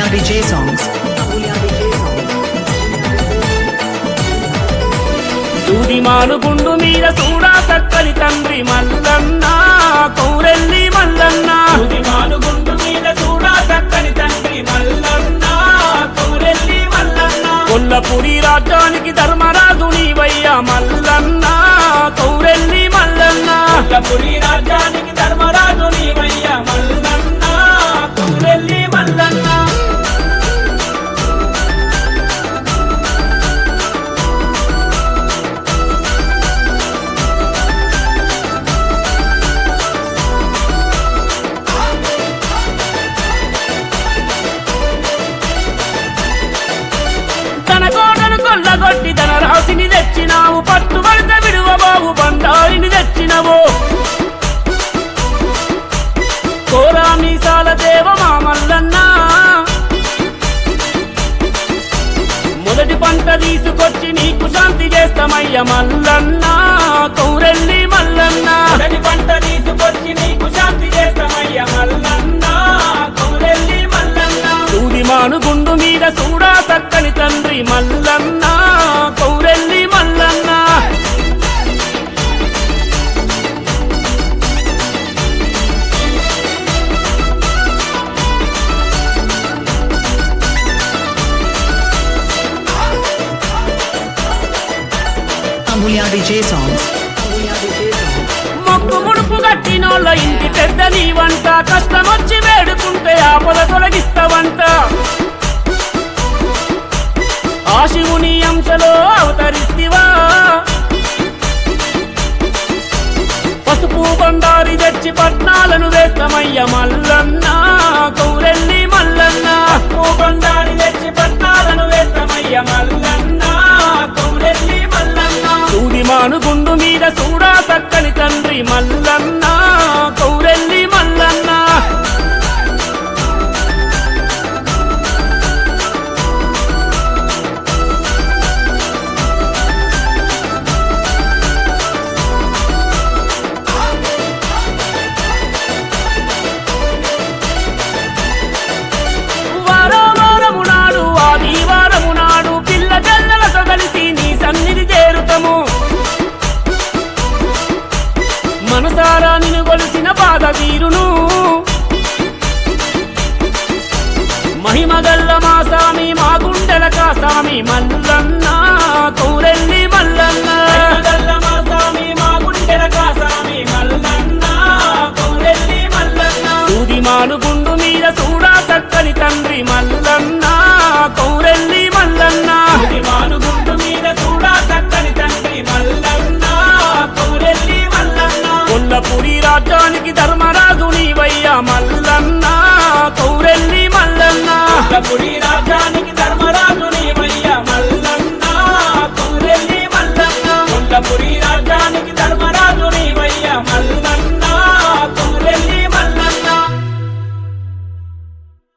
DJ songs. సూదిమాను గుండు మీద చూడా చక్కని తండ్రి మల్లన్న కౌరెల్లి మల్లన్న సూదిమాను గుండు మీద చూడా చక్కని తండ్రి మల్లన్న కౌరెల్లి మల్లన్న కొల్లపురి రాజ్యానికి ధర్మరాజు నీవయ్య మల్లన్న కౌరెల్లి మల్లన్న కొల్లపురి రాజ్యానికి ధర్మరాజు నీవయ్య మల్లన్న కౌరెల్లి మల్లన్న తన కోటను కొల్లగొట్టి తన రాశిని తెచ్చినావు పట్టు పడిత విడువ బాబు బండారిని తెచ్చినవు కోరా మీసాల దేవ మామల్లన్నా మొదటి పంట తీసుకొచ్చి నీకు శాంతి చేస్తామయ్య మల్లన్న కౌరెల్లి మల్లన్న మొదటి పంట తీసుకొచ్చి నీకు శాంతి చేస్తామయ్య మల్లన్న కౌరెల్లి మల్లన్న సూదిమాను గుండు మీద చూడా చక్కని తండ్రి Mallanna కౌరెల్లి Mallanna Amulya DJ songs. మొక్కు ముడుపు కట్టినోళ్ళ ఇంటి పెద్ద నీవంట కష్టమొచ్చి వేడుకుంటే ఆపద తొలగిస్తావంట ఆ శివుని అంశలో అవతరిస్తివా పసుపు బండారి తెచ్చి పట్నాలను వేస్తామయ్య మల్లన్న కౌరెల్లి మల్లన్న పసుపు బండారి తెచ్చి పట్నాలను వేస్తామయ్య మల్లన్న కౌరెల్లి మల్లన్న సూదిమాను గుండు మీద చూడా చక్కని తండ్రి మల్లన్న కౌరెల్లి మల్లన్న వారో వారము నాడు ఆదివారము నాడు పిల్ల జల్లలతో కలిసి నీ సన్నిధి చేరుతము మనసారా నిన్ను కొలిసిన బాధ తీరును మహిమగల్ల మా సామి మా గుండెల కాసామి మల్లన్న కౌరెల్లి మల్లన్న మా సామి మా గుండెల కాసామి మల్లన్న కౌరెల్లి మల్లన్న సూదిమాను గుండు మీద చూడా చక్కని తండ్రి మల్లన్న కౌరెల్లి మల్లన్న సూదిమాను గుండు మీద చూడా చక్కని తండ్రి మల్లన్న కౌరెల్లి మల్లన్న కొల్లపురి రాజ్యానికి ధర్మరాజు నీవయ్య మల్లన్న కౌరెల్లి మల్లన్న కొల్లపురి రాజ్యానికి